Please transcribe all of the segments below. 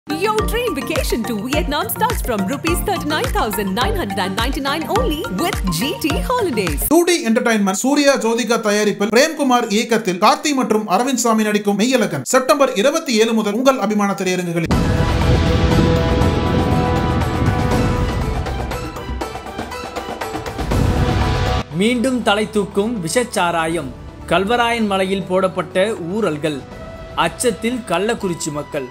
Your dream vacation to Vietnam starts from rupees 39,999 only with GT Holidays. Two D entertainment Suriya Jyothika தயாரிப்பில் பிரேம்குமார் இயக்கத்தில் கார்த்தி மற்றும் அரவிந்த் சாமி நடிக்கும் மெய்யலகன் செப்டம்பர் இருபத்தி ஏழு முதல் உங்கள் அபிமான திரையரங்குகளில் மீண்டும் தலை தூக்கும் விஷச்சாராயம் கல்வராயன் மலையில் போடப்பட்ட ஊரல்கள் அச்சத்தில் கள்ளக்குறிச்சி மக்கள்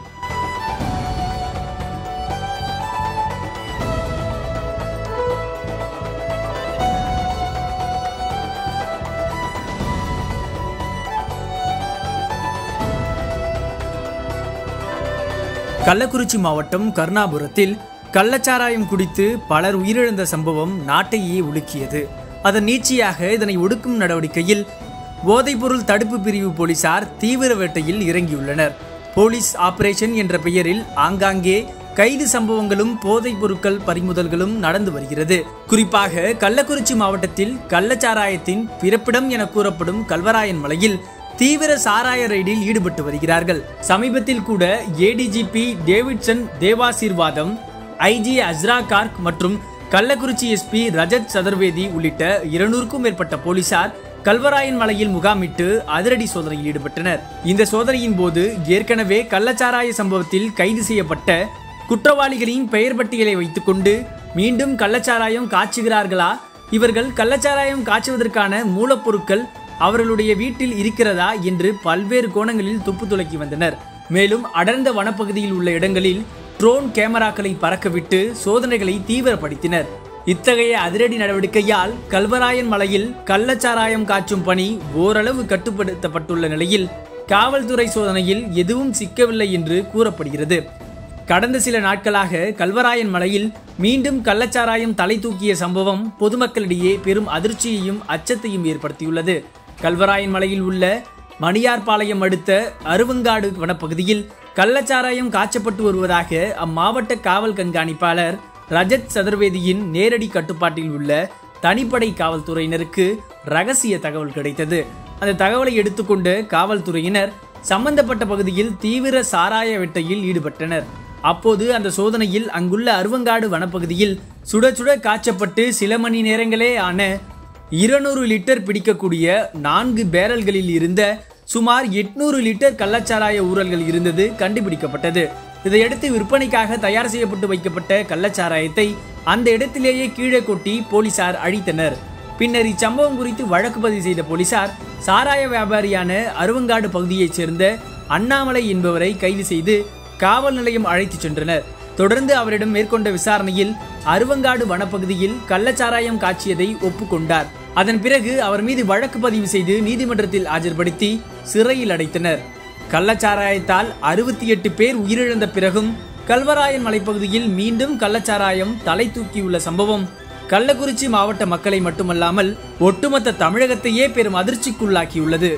கள்ளக்குறிச்சி மாவட்டம் கருணாபுரத்தில் கள்ளச்சாராயம் குடித்து பலர் உயிரிழந்த சம்பவம் நாட்டையே உலுக்கியது அதன் நீட்சியாக இதனை ஒடுக்கும் நடவடிக்கையில் போதைப்பொருள் தடுப்பு பிரிவு போலீசார் தீவிர வேட்டையில் இறங்கியுள்ளனர் போலீஸ் ஆபரேஷன் என்ற பெயரில் ஆங்காங்கே கைது சம்பவங்களும் போதைப் பொருட்கள் பறிமுதல்களும் நடந்து வருகிறது குறிப்பாக கள்ளக்குறிச்சி மாவட்டத்தில் கள்ளச்சாராயத்தின் பிறப்பிடம் என கூறப்படும் கல்வராயன் மலையில் தீவிர சாராய ரெய்டில் ஈடுபட்டு வருகிறார்கள் சமீபத்தில் கூட A D G P Davidson Devasirvatham I G Asra Garg மற்றும் கள்ளக்குறிச்சி எஸ்பி ரஜத் சதுர்வேதி உள்ளிட்ட இருநூறுக்கும் மேற்பட்ட போலீசார் கல்வராயன் மலையில் முகாமிட்டு அதிரடி சோதனையில் ஈடுபட்டனர் இந்த சோதனையின் போது ஏற்கனவே கள்ளச்சாராய சம்பவத்தில் கைது செய்யப்பட்ட குற்றவாளிகளின் பெயர் பட்டியலை வைத்துக்கொண்டு மீண்டும் கள்ளச்சாராயம் காய்ச்சுகிறார்களா இவர்கள் கள்ளச்சாராயம் காய்ச்சுவதற்கான மூலப்பொருட்கள் அவர்களுடைய வீட்டில் இருக்கிறதா என்று பல்வேறு கோணங்களில் துப்பு துலக்கி வந்தனர் மேலும் அடர்ந்த வனப்பகுதியில் உள்ள இடங்களில் ட்ரோன் கேமராக்களை பறக்கவிட்டு சோதனைகளை தீவிரப்படுத்தினர் இத்தகைய அதிரடி நடவடிக்கையால் கல்வராயன் மலையில் கள்ளச்சாராயம் காய்ச்சும் பணி ஓரளவு கட்டுப்படுத்தப்பட்டுள்ள நிலையில் காவல்துறை சோதனையில் எதுவும் சிக்கவில்லை என்று கூறப்படுகிறது கடந்த சில நாட்களாக கல்வராயன் மலையில் மீண்டும் கள்ளச்சாராயம் தலை தூக்கிய சம்பவம் பொதுமக்களிடையே பெரும் அதிர்ச்சியையும் அச்சத்தையும் ஏற்படுத்தியுள்ளது கல்வராயன் மலையில் உள்ள மணியார்பாளையம் அடுத்த அருவங்காடு வனப்பகுதியில் கள்ளச்சாராயம் காய்ச்சப்பட்டு வருவதாக அம்மாவட்ட காவல் கண்காணிப்பாளர் ரஜத் சதுர்வேதியின் நேரடி கட்டுப்பாட்டில் உள்ள தனிப்படை காவல்துறையினருக்கு ரகசிய தகவல் கிடைத்தது அந்த தகவலை எடுத்துக்கொண்ட காவல்துறையினர் சம்பந்தப்பட்ட பகுதியில் தீவிர சாராய வேட்டையில் ஈடுபட்டனர் அப்போது அந்த சோதனையில் அங்குள்ள அருவங்காடு வனப்பகுதியில் சுட சுட காய்ச்சப்பட்டு சில மணி நேரங்களே ஆன இருநூறு லிட்டர் பிடிக்கக்கூடிய நான்கு பேரல்களில் இருந்த சுமார் எட்நூறு லிட்டர் கள்ளச்சாராய ஊரல்கள் இருந்தது கண்டுபிடிக்கப்பட்டது இதையடுத்து விற்பனைக்காக தயார் செய்யப்பட்டு வைக்கப்பட்ட கள்ளச்சாராயத்தை அந்த இடத்திலேயே கீழே கொட்டி போலீசார் அழித்தனர் பின்னர் இச்சம்பவம் குறித்து வழக்கு பதிவு செய்த போலீசார் சாராய வியாபாரியான அருவங்காடு பகுதியைச் சேர்ந்த அண்ணாமலை என்பவரை கைது செய்து காவல் நிலையம் அழைத்துச் சென்றனர் தொடர்ந்து அவரிடம் மேற்கொண்ட விசாரணையில் அருவங்காடு வனப்பகுதியில் கள்ளச்சாராயம் காய்ச்சியதை ஒப்புக்கொண்டார் அதன் பிறகு அவர் மீது வழக்கு பதிவு செய்து நீதிமன்றத்தில் ஆஜர்படுத்தி சிறையில் அடைத்தனர் கள்ளச்சாராயத்தால் அறுபத்தி எட்டு பேர் உயிரிழந்த பிறகும் கல்வராயன் மலைப்பகுதியில் மீண்டும் கள்ளச்சாராயம் தலை தூக்கியுள்ள சம்பவம் கள்ளக்குறிச்சி மாவட்ட மக்களை மட்டுமல்லாமல் ஒட்டுமொத்த தமிழகத்தையே பெரும் அதிர்ச்சிக்குள்ளாக்கியுள்ளது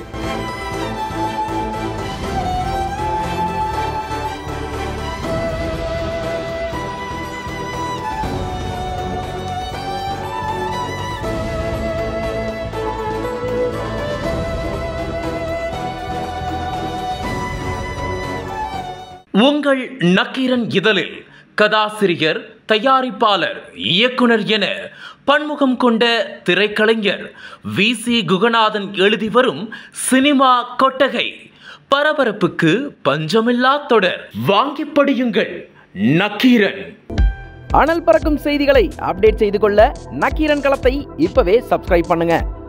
உங்கள் நக்கீரன் இதழில் கதாசிரியர் தயாரிப்பாளர் இயக்குனர் என பன்முகம் கொண்ட திரைக்கலைஞர் வி சி குகநாதன் எழுதி வரும் சினிமா கொட்டகை பரபரப்புக்கு பஞ்சமில்லா தொடர் வாங்கி படியுங்கள் நக்கீரன் அனல் பறக்கும் செய்திகளை அப்டேட் செய்து கொள்ள நக்கீரன் களத்தை இப்பவே சப்ஸ்கிரைப் பண்ணுங்க